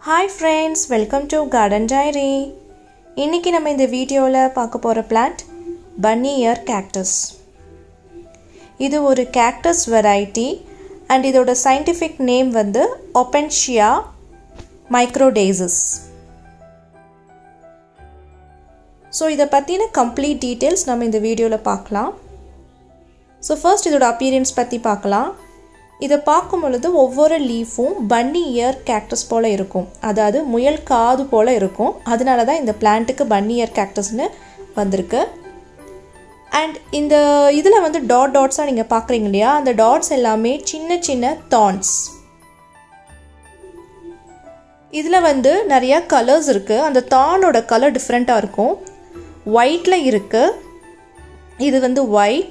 Hi friends welcome to garden diary இன்றைக்கி நம்ம இந்த வீடியோவில் பார்க்க போகிற பிளான்ட் பன்னி இயர் கேக்டஸ் இது ஒரு கேக்டஸ் வெரைட்டி அண்ட் இதோட சயின்டிஃபிக் நேம் வந்து ஒபென்ஷியா மைக்ரோடேசஸ் ஸோ இதை பற்றின கம்ப்ளீட் டீட்டெயில்ஸ் நம்ம இந்த வீடியோவில் பார்க்கலாம் ஸோ ஃபர்ஸ்ட் இதோட அப்பியரன்ஸ் பற்றி பார்க்கலாம் இதை பார்க்கும் பொழுது ஒவ்வொரு லீஃபும் பன்னி இயர் கேக்டஸ் போல் இருக்கும் அதாவது முயல் காது போல் இருக்கும் அதனால தான் இந்த பிளான்ட்டுக்கு பன்னி இயர் கேக்டஸ்னு வந்திருக்கு அண்ட் இந்த இதில் வந்து டாட் டாட்ஸாக நீங்கள் பார்க்குறீங்க இல்லையா அந்த டாட்ஸ் எல்லாமே சின்ன சின்ன தான்ஸ் இதில் வந்து நிறையா கலர்ஸ் இருக்குது அந்த தானோட கலர் டிஃப்ரெண்ட்டாக இருக்கும் ஒயிட்டில் இருக்குது இது வந்து ஒயிட்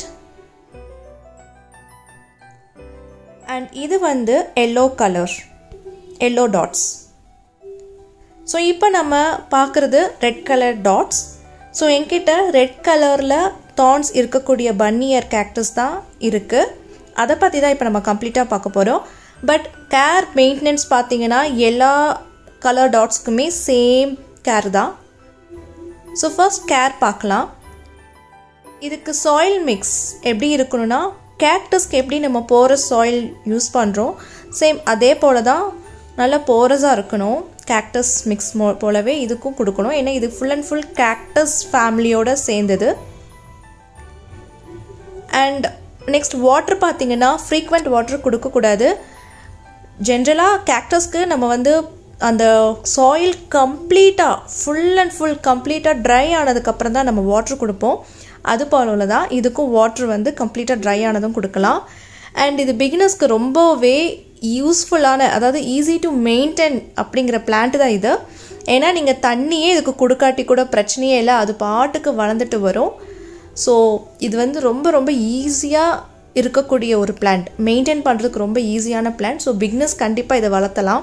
அண்ட் இது வந்து yellow colour yellow dots so இப்போ நம்ம பார்க்குறது ரெட் கலர் டாட்ஸ் ஸோ என்கிட்ட ரெட் கலரில் தான்ஸ் இருக்கக்கூடிய பன்னியர் கேக்டஸ் தான் இருக்குது அதை பற்றி தான் இப்போ நம்ம கம்ப்ளீட்டாக பார்க்க போகிறோம் பட் கேர் மெயின்டெனன்ஸ் பார்த்தீங்கன்னா எல்லா கலர் டாட்ஸ்க்குமே சேம் கேர் தான் ஸோ ஃபர்ஸ்ட் கேர் பார்க்கலாம் இதுக்கு சாயில் மிக்ஸ் எப்படி இருக்கணும்னா கேக்டஸ்க்கு எப்படி நம்ம போரஸ் சாயில் யூஸ் பண்ணுறோம் சேம் அதே போல் தான் நல்லா போரஸாக இருக்கணும் கேக்டஸ் மிக்ஸ் மோ போலவே இதுக்கும் கொடுக்கணும் ஏன்னா இது ஃபுல் அண்ட் ஃபுல் கேக்டஸ் ஃபேமிலியோடு சேர்ந்தது அண்ட் நெக்ஸ்ட் வாட்டர் பார்த்தீங்கன்னா ஃப்ரீக்வெண்ட் வாட்டர் கொடுக்கக்கூடாது ஜென்ரலாக கேக்டஸ்க்கு நம்ம வந்து அந்த சாயில் கம்ப்ளீட்டாக ஃபுல் அண்ட் ஃபுல் கம்ப்ளீட்டாக ட்ரை ஆனதுக்கப்புறம் தான் நம்ம வாட்டர் கொடுப்போம் அது போல தான் இதுக்கும் வாட்டர் வந்து கம்ப்ளீட்டாக ட்ரை ஆனதும் கொடுக்கலாம் அண்ட் இது பிகினர்ஸ்க்கு ரொம்பவே யூஸ்ஃபுல்லான அதாவது ஈஸி டு மெயின்டைன் அப்படிங்கிற பிளான்ட் தான் இது ஏன்னா நீங்கள் தண்ணியே இதுக்கு கொடுக்காட்டி கூட பிரச்சனையே இல்லை அது பாட்டுக்கு வளர்ந்துட்டு வரும் ஸோ இது வந்து ரொம்ப ரொம்ப ஈஸியாக இருக்கக்கூடிய ஒரு பிளான்ட் மெயின்டைன் பண்ணுறதுக்கு ரொம்ப ஈஸியான பிளான்ட் ஸோ பிக்னஸ் கண்டிப்பாக இதை வளர்த்தலாம்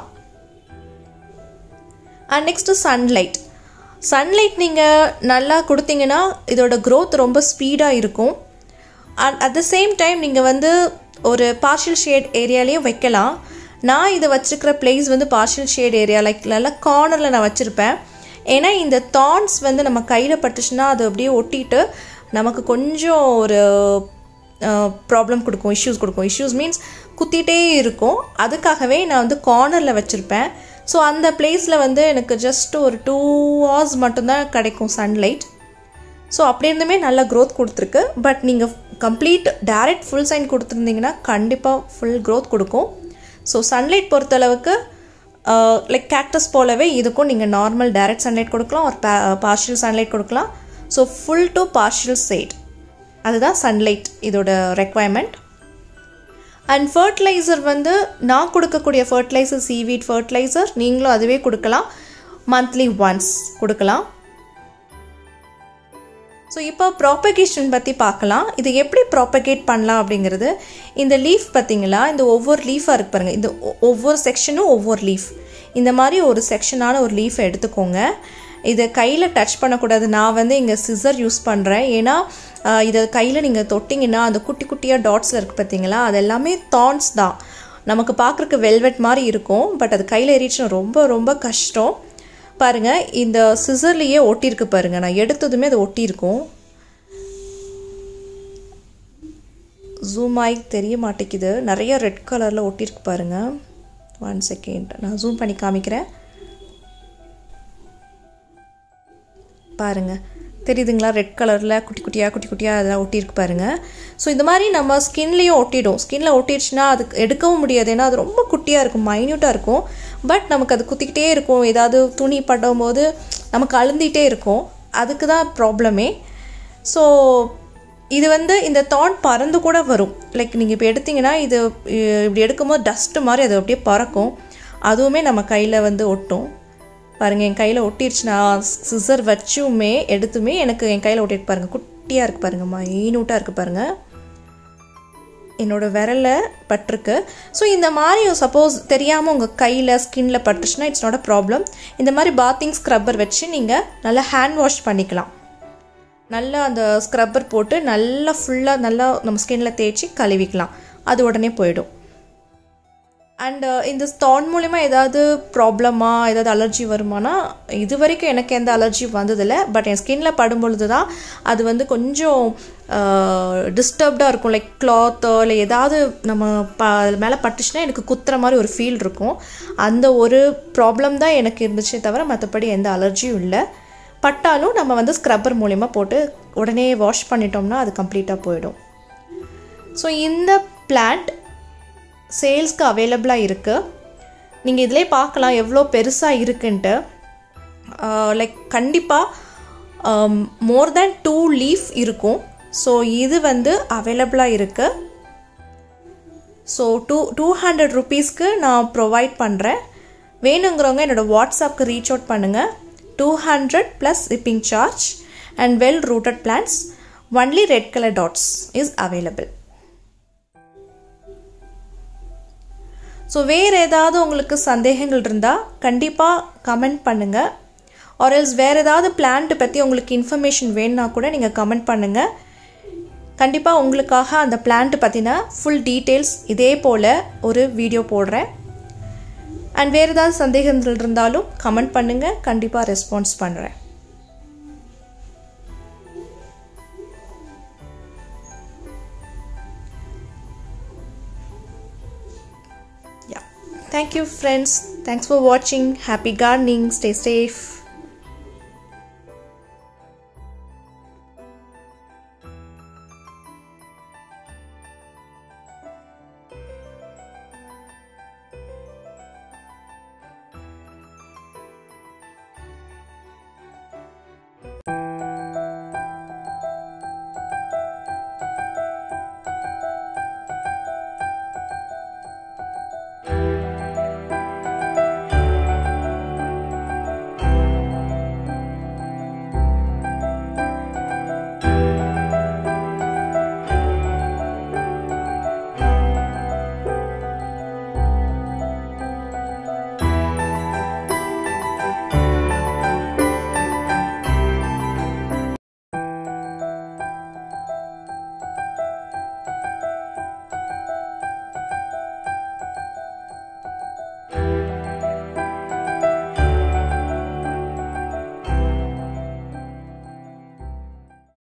அண்ட் நெக்ஸ்ட்டு சன்லைட் சன்லைட் நீங்கள் நல்லா கொடுத்தீங்கன்னா இதோட க்ரோத் ரொம்ப ஸ்பீடாக இருக்கும் and at the same time நீங்கள் வந்து ஒரு பார்ஷியல் ஷேட் ஏரியாலேயும் வைக்கலாம் நான் இதை வச்சுருக்கிற பிளேஸ் வந்து பார்ஷியல் ஷேட் ஏரியா லைக் நல்லா கார்னரில் நான் வச்சுருப்பேன் ஏன்னா இந்த தான்ஸ் வந்து நம்ம கையில் பட்டுச்சுன்னா அது அப்படியே ஒட்டிட்டு நமக்கு கொஞ்சம் ஒரு ப்ராப்ளம் கொடுக்கும் இஷ்யூஸ் கொடுக்கும் இஷ்யூஸ் மீன்ஸ் குத்திட்டே இருக்கும் அதுக்காகவே நான் வந்து கார்னரில் வச்சுருப்பேன் ஸோ அந்த பிளேஸில் வந்து எனக்கு ஜஸ்ட் ஒரு டூ ஹவர்ஸ் மட்டும்தான் கிடைக்கும் சன்லைட் ஸோ அப்படி இருந்துமே நல்ல க்ரோத் கொடுத்துருக்கு பட் நீங்கள் கம்ப்ளீட் டேரெக்ட் ஃபுல் சைன் கொடுத்துருந்தீங்கன்னா கண்டிப்பாக ஃபுல் க்ரோத் கொடுக்கும் ஸோ சன்லைட் பொறுத்தளவுக்கு லைக் கேக்டஸ் போலவே இதுக்கும் நீங்கள் நார்மல் டேரெக்ட் சன்லைட் கொடுக்கலாம் ஒரு பார்ஷியல் சன்லைட் கொடுக்கலாம் so full to partial side அதுதான் சன்லைட் இதோட ரெக்குவயர்மெண்ட் அண்ட் ஃபர்டிலைசர் வந்து நான் கொடுக்கக்கூடிய ஃபர்டிலைசர் சீவீட் ஃபர்டிலைசர் நீங்களும் அதுவே கொடுக்கலாம் மந்த்லி ஒன்ஸ் கொடுக்கலாம் ஸோ இப்போ ப்ராப்பகேஷன் பற்றி பார்க்கலாம் இது எப்படி ப்ராப்பகேட் பண்ணலாம் அப்படிங்கிறது இந்த லீஃப் பார்த்தீங்களா இந்த ஒவ்வொரு லீஃபாக இருக்கு பாருங்கள் இந்த ஒவ்வொரு செக்ஷனும் ஒவ்வொரு லீஃப் இந்த மாதிரி ஒரு செக்ஷனான ஒரு லீஃபை எடுத்துக்கோங்க இதை கையில் டச் பண்ணக்கூடாது நான் வந்து இங்கே சிசர் யூஸ் பண்ணுறேன் ஏன்னா இதை கையில் நீங்கள் தொட்டிங்கன்னா அந்த குட்டி குட்டியாக டாட்ஸில் இருக்குது பார்த்தீங்களா அது எல்லாமே தான்ஸ் தான் நமக்கு பார்க்குறக்கு வெல்வெட் மாதிரி இருக்கும் பட் அது கையில் ஏறிச்சுன்னா ரொம்ப ரொம்ப கஷ்டம் பாருங்கள் இந்த சிசர்லேயே ஒட்டியிருக்கு பாருங்கள் நான் எடுத்ததுமே அது ஒட்டியிருக்கும் ஜூம் ஆகி தெரிய மாட்டேங்குது நிறைய ரெட் கலரில் ஒட்டியிருக்கு பாருங்கள் ஒன் செகண்ட் நான் ஜூம் பண்ணி காமிக்கிறேன் பாருங்கள் தெரியுதுங்களா ரெட் கலரில் குட்டி குட்டியாக குட்டி குட்டியாக அதெல்லாம் ஒட்டியிருக்கு பாருங்கள் ஸோ இந்த மாதிரி நம்ம ஸ்கின்லேயும் ஒட்டிடும் ஸ்கின்னில் ஒட்டிடுச்சுன்னா அதுக்கு எடுக்கவும் முடியாது ஏன்னா அது ரொம்ப குட்டியாக இருக்கும் மைன்யூட்டாக இருக்கும் பட் நமக்கு அது குத்திக்கிட்டே இருக்கும் ஏதாவது துணி படும் போது நமக்கு அழுந்திகிட்டே இருக்கும் அதுக்கு தான் ப்ராப்ளமே ஸோ இது வந்து இந்த தாட் பறந்து கூட வரும் லைக் நீங்கள் இப்போ எடுத்திங்கன்னா இது இப்படி எடுக்கும்போது டஸ்ட்டு மாதிரி அது அப்படியே பறக்கும் அதுவுமே நம்ம கையில் வந்து ஒட்டும் பாருங்கள் என் கையில் ஒட்டிடுச்சு நான் சிசர் வச்சுமே எடுத்துமே எனக்கு என் கையில் ஒட்டிட்டு பாருங்கள் குட்டியாக இருக்குது பாருங்கள் மைனூட்டாக இருக்குது பாருங்கள் என்னோடய விரலில் பட்டிருக்கு ஸோ இந்த மாதிரி சப்போஸ் தெரியாமல் உங்கள் கையில் ஸ்கின்ல பட்டுச்சுன்னா இட்ஸ் நாட் அ ப்ராப்ளம் இந்த மாதிரி பாத்திங் ஸ்க்ரப்பர் வச்சு நீங்கள் நல்லா ஹேண்ட் வாஷ் பண்ணிக்கலாம் நல்லா அந்த ஸ்க்ரப்பர் போட்டு நல்லா ஃபுல்லாக நல்லா நம்ம ஸ்கின்ல தேய்ச்சி கழுவிக்கலாம் அது உடனே போயிடும் அண்ட் இந்த ஸ்டான் மூலிமா ஏதாவது ப்ராப்ளமா ஏதாவது அலர்ஜி வருமானா இது வரைக்கும் எனக்கு எந்த அலர்ஜி வந்ததில்லை பட் என் ஸ்கின்ல படும் பொழுது தான் அது வந்து கொஞ்சம் டிஸ்டர்ப்டாக இருக்கும் லைக் கிளாத்தோ இல்லை ஏதாவது நம்ம ப மேலே பட்டுச்சுன்னா எனக்கு குத்துற மாதிரி ஒரு ஃபீல் இருக்கும் அந்த ஒரு ப்ராப்ளம் தான் எனக்கு இருந்துச்சே தவிர மற்றபடி எந்த அலர்ஜியும் இல்லை பட்டாலும் நம்ம வந்து ஸ்க்ரப்பர் மூலிமா போட்டு உடனே வாஷ் பண்ணிட்டோம்னா அது கம்ப்ளீட்டாக போயிடும் ஸோ இந்த பிளான்ட் சேல்ஸ்க்கு அவைலபிளாக இருக்குது நீங்கள் இதிலே பார்க்கலாம் எவ்வளோ பெருசாக இருக்குன்ட்டு லைக் கண்டிப்பாக மோர் தேன் டூ லீஃப் இருக்கும் ஸோ இது வந்து அவைலபிளாக இருக்குது ஸோ டூ டூ ஹண்ட்ரட் ருபீஸ்க்கு நான் ப்ரொவைட் பண்ணுறேன் வேணுங்கிறவங்க என்னோடய வாட்ஸ்அப்க்கு ரீச் அவுட் பண்ணுங்கள் two hundred plus shipping charge and well rooted plants only red colour dots is available so வேறு ஏதாவது உங்களுக்கு சந்தேகங்கள் இருந்தால் கண்டிப்பாக கமெண்ட் பண்ணுங்கள் ஆர் எல்ஸ் வேறு ஏதாவது பிளான்ட்டு பற்றி உங்களுக்கு இன்ஃபர்மேஷன் வேணுன்னா கூட நீங்கள் கமெண்ட் பண்ணுங்கள் கண்டிப்பாக உங்களுக்காக அந்த பிளான்ட்டு பற்றின ஃபுல் டீட்டெயில்ஸ் இதே போல் ஒரு வீடியோ போடுறேன் அண்ட் வேறு ஏதாவது சந்தேகங்கள் இருந்தாலும் கமெண்ட் பண்ணுங்கள் கண்டிப்பாக ரெஸ்பான்ஸ் பண்ணுறேன் Thank you, friends. Thanks for watching. Happy gardening. Stay safe.